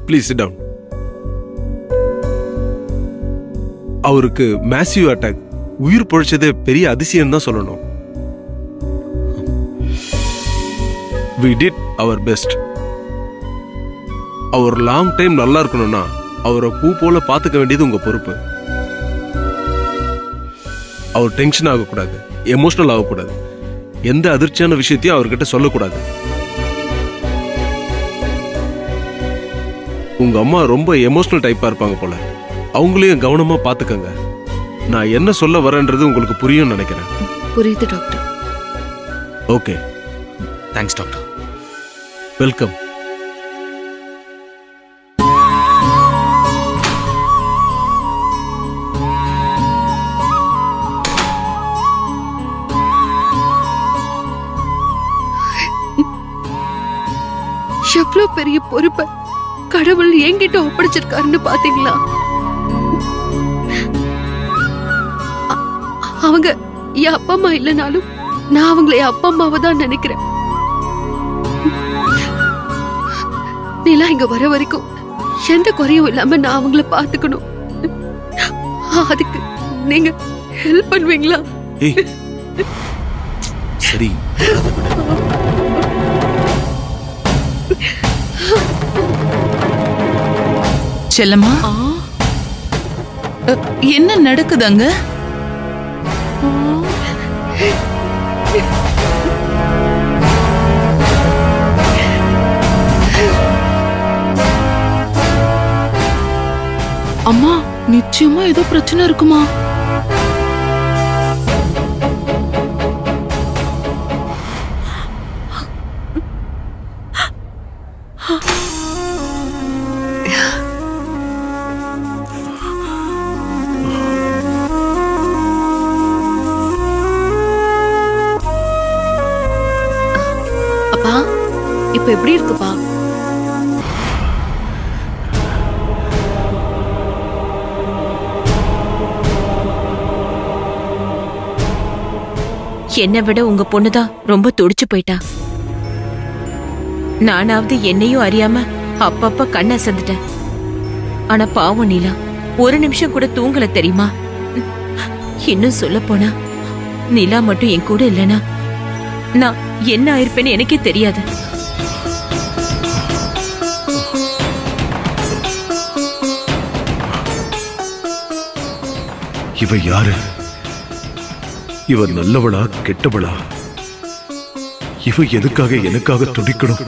Please sit down அவருக்கு massive attack உயிர் பொழைச்சதே பெரிய அதிசயம் தான் சொல்லணும் வி டிட் அவர் பெஸ்ட் அவர் லாங் டைம் நல்லா இருக்கணும்னா அவரை பூ போல பார்த்துக்க வேண்டியது உங்க பொறுப்பு அவர் டென்ஷன் ஆகக்கூடாது எமோஷனல் ஆகக்கூடாது எந்த அதிர்ச்சியான விஷயத்தையும் அவர்கிட்ட சொல்லக்கூடாது உங்க அம்மா ரொம்ப எமோஷனல் டைப்பா இருப்பாங்க போல அவங்களையும் கவனமா பாத்துக்கங்க நான் என்ன சொல்ல வரேன்றது உங்களுக்கு புரியும்னு நினைக்கிறேன் புரியுது doctor okay thanks doctor welcome எவ்வளவு பெரிய பொறுப்பை கடவுள் என்கிட்ட ஒப்படைச்சிருக்காருன்னு பாத்தீங்களா அ- அவங்க என் அப்பா அம்மா இல்லைனாலும் நான் அவங்கள என் அப்பா அம்மாவை தான் நினைக்கிறேன் நிலா இங்க வர வரைக்கும் எந்த குறையும் இல்லாம நான் அவங்கள பாத்துக்கணும் அதுக்கு நீங்க ஹெல்ப் பண்ணுவீங்களா ஏய் சரி செல்லம்மா அ, என்ன நடக்குது அங்க அம்மா நிச்சயமா ஏதோ பிரச்சனை இருக்குமா அப்பா இப்ப எப்படி இருக்குப்பா என்னை விட உங்க பொண்ணுதான் ரொம்ப துடிச்சு போயிட்டா நானாவது என்னையும் அறியாம அப்பப்ப கண்ணை அசந்துட்டேன் ஆனா பாவம் நீலா ஒரு நிமிஷம் கூட தூங்கல தெரியுமா இன்னும் சொல்ல போனா நிலா மட்டும் என் கூட இல்லனா நான் என்ன ஆயிருப்பேன்னு எனக்கே தெரியாது இவ யாரு இவ நல்லவளா கெட்டவளா இவ எதுக்காக எனக்காக துடிக்கணும்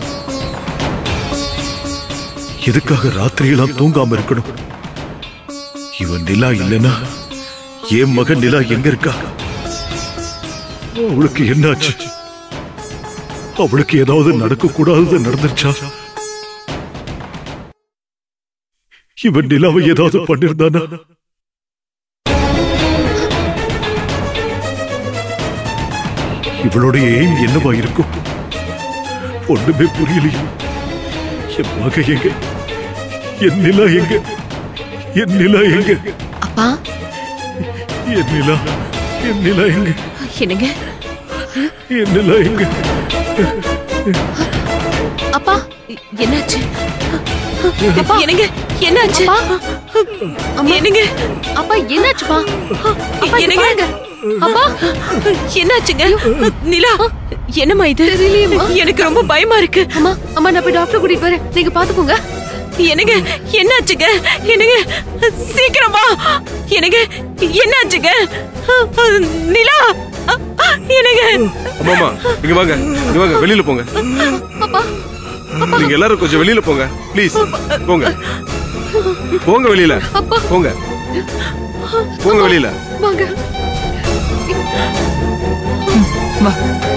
எதுக்காக ராத்திரியெல்லாம் தூங்காம இருக்கணும் இவ நிலா இல்லைன்னா என் மகன் நிலா எங்க இருக்கா அவளுக்கு என்னாச்சு அவளுக்கு ஏதாவது நடக்க கூடாதது நடந்துருச்சா இவன் நிலாவை ஏதாவது பண்ணிருந்தானா இவளுடைய எய்ம் என்னவா இருக்கும் ஒண்ணுமே புரியலையே என் மக எங்க என் நிலா எங்க என் நிலா எங்க அப்பா என் நிலா என் நிலா எங்க என்னங்க என் நிலா எங்க அப்பா என்னாச்சு என்னங்க என்னாச்சு அம்மா. என்னங்க அப்பா என்னாச்சுப்பா அப்பா இங்க என்னங்க? பாருங்க. அப்பா என்னாச்சுங்க நிலா என்னம்மா இது தெரியலையேம்மா. எனக்கு ரொம்ப பயமா இருக்கு அம்மா அம்மா நான் போய் டாக்டர் கூட்டிட்டு வரேன் நீங்க பாத்துக்கோங்க என்னங்க என்னாச்சுங்க என்னங்க சீக்கிரமா என்னங்க என்னாச்சுங்க நிலா என்னங்க அம்மாமா இங்க வாங்க இங்க வாங்க வெளியில போங்க நீங்க எல்லாரும் கொஞ்சம் வெளியில போங்க ப்ளீஸ் போங்க போங்க வெளியில போங்க போங்க வெளியில வாங்க வா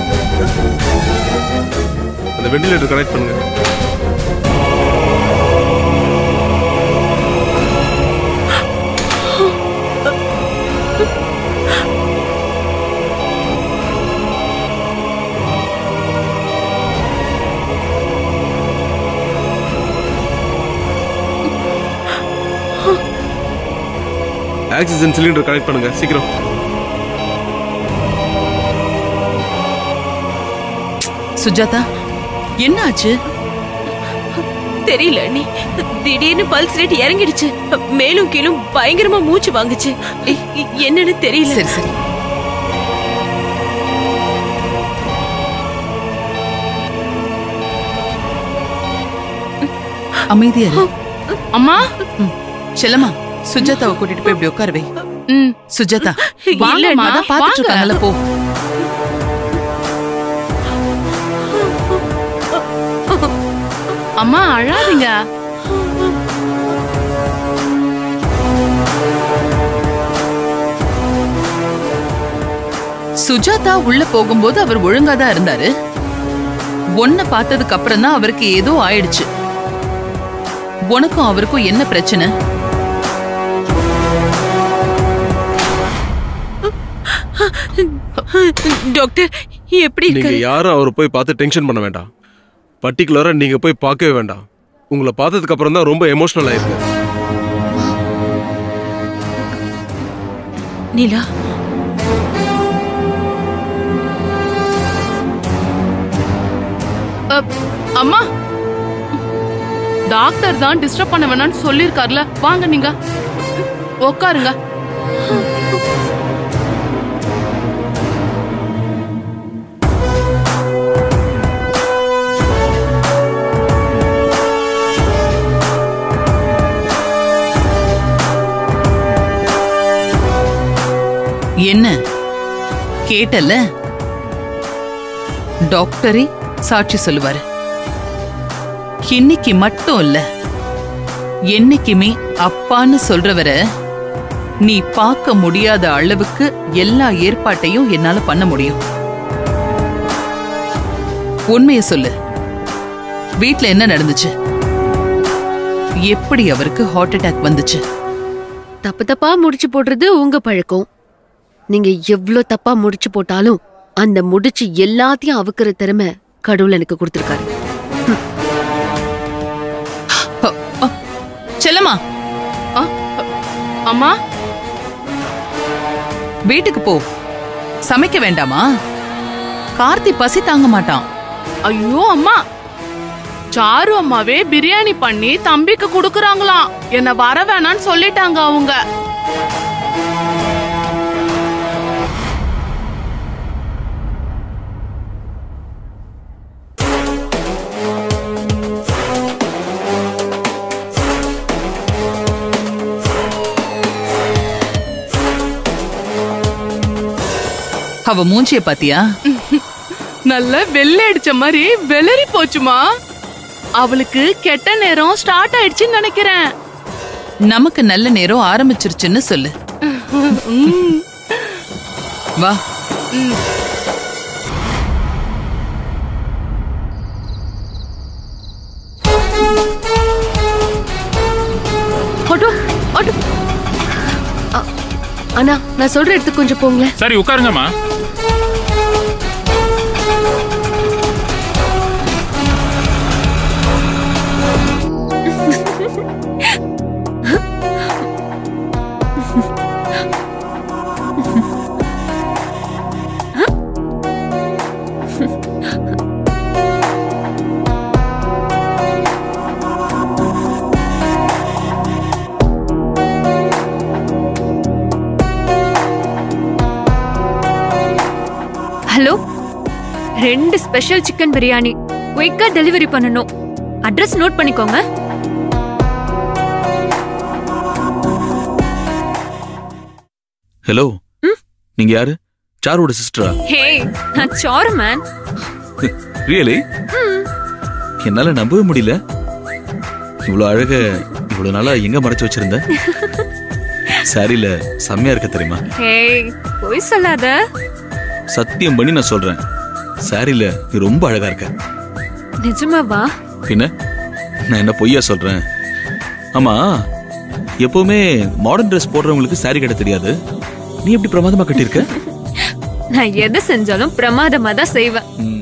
அந்த வெண்டிலேட்டர் கனெக்ட் பண்ணுங்க ஆக்சிஜன் சிலிண்டர் கனெக்ட் பண்ணுங்க சீக்கிரம் சுஜாதா என்ன ஆச்சு தெரியல நீ திடீர்னு பல்ஸ் ரேட் இறங்கிடுச்சு மேலும் கீழும் பயங்கரமா மூச்சு வாங்குச்சு எ- எ- என்னன்னு தெரியல சரி சரி அமைதியா இரு. அம்மா செல்லம்மா சுஜாதாவை கூட்டிட்டு போய் இப்படி உட்கார வை ம் சுஜாதா இல்லம்மா, வாங்கம்மா அதான் பாத்துட்டு வாங்க. இருக்காங்கல்ல போ அம்மா அழாதீங்க சுஜாதா உள்ள போகும்போது அவர் ஒழுங்கா தான் இருந்தாரு உன்னை பார்த்ததுக்கு அப்புறம் தான் அவருக்கு ஏதோ ஆயிடுச்சு உனக்கும் அவருக்கும் என்ன பிரச்சனை டாக்டர் எப்படி நீங்க இருக்காரு யாரும் அவரை போய் பார்த்து டென்ஷன் பண்ண வேண்டாம் பர்டிகுலரா நீங்க போய் பார்க்கவே வேண்டாம் உங்களை பார்த்ததுக்கு அப்புறம் தான் ரொம்ப எமோஷனல் ஆயிருக்கு நிலா அ, அம்மா டாக்டர் தான் டிஸ்டர்ப் பண்ண வேணாம்னு சொல்லிருக்காருல வாங்க நீங்க உட்காருங்க என்ன கேட்டல டாக்டரே சாட்சி சொல்லுவாரு இன்னைக்கு மட்டும் இல்ல என்னைக்குமே அப்பான்னு சொல்றவரை நீ பார்க்க முடியாத அளவுக்கு எல்லா ஏற்பாட்டையும் என்னால பண்ண முடியும் உண்மைய சொல்லு வீட்ல என்ன நடந்துச்சு எப்படி அவருக்கு ஹார்ட் அட்டாக் வந்துச்சு தப்பு தப்பா முடிச்சு போடுறது உங்க பழக்கம் நீங்க எவ்ளோ தப்பா முடிச்சு போட்டாலும் அந்த முடிச்சு எல்லாத்தையும் அவுக்குற திறமை கடவுள் எனக்கு கொடுத்திருக்காரு அ, அ, செல்லம்மா அ, அ, அம்மா வீட்டுக்கு போ சமைக்க வேண்டாமா கார்த்தி பசி தாங்க மாட்டான் ஐயோ அம்மா சாரு அம்மாவே பிரியாணி பண்ணி தம்பிக்கு குடுக்குறாங்களாம் என்ன வர வேணாம்னு சொல்லிட்டாங்க அவங்க அவ மூஞ்சிய பாத்தியா நல்ல வெள்ளை அடிச்ச மாதிரி வெளறி போச்சுமா அவளுக்கு கெட்ட நேரம் ஸ்டார்ட் ஆயிடுச்சுன்னு நினைக்கிறேன் நமக்கு நல்ல நேரம் ஆரம்பிச்சிருச்சுன்னு சொல்லு வா ஆட்டோ ஆட்டோ அ, அண்ணா நான் சொல்ற இடத்துக்கு கொஞ்சம் போங்களேன் சரி உட்காருங்கம்மா ஹலோ ரெண்டு ஸ்பெஷல் சிக்கன் பிரியாணி குயிக்கா டெலிவரி பண்ணணும் அட்ரஸ் நோட் பண்ணிக்கோங்க ஹலோ நீங்க யாரு சாரோட சிஸ்டரா ஹே நான் சாரு மேன் ரியலி என்னால நம்பவே முடியல இவ்வளவு அழக இவ்வளவு நாளா எங்க மறைச்சு வச்சிருந்த சாரில செம்மையா இருக்க தெரியுமா ஹே பொய் சொல்லாத சத்தியம் பண்ணி நான் சொல்றேன் சாரில நீ ரொம்ப அழகா இருக்க நிஜமாவா பின்ன நான் என்ன பொய்யா சொல்றேன் ஆமா எப்பவுமே மாடர்ன் ட்ரெஸ் போடுறவங்களுக்கு சாரி கட்ட தெரியாது நீ எப்படி பிரமாதமா கட்டியிருக்க நான் எதை செஞ்சாலும் பிரமாதமா தான் செய்வேன் ம்,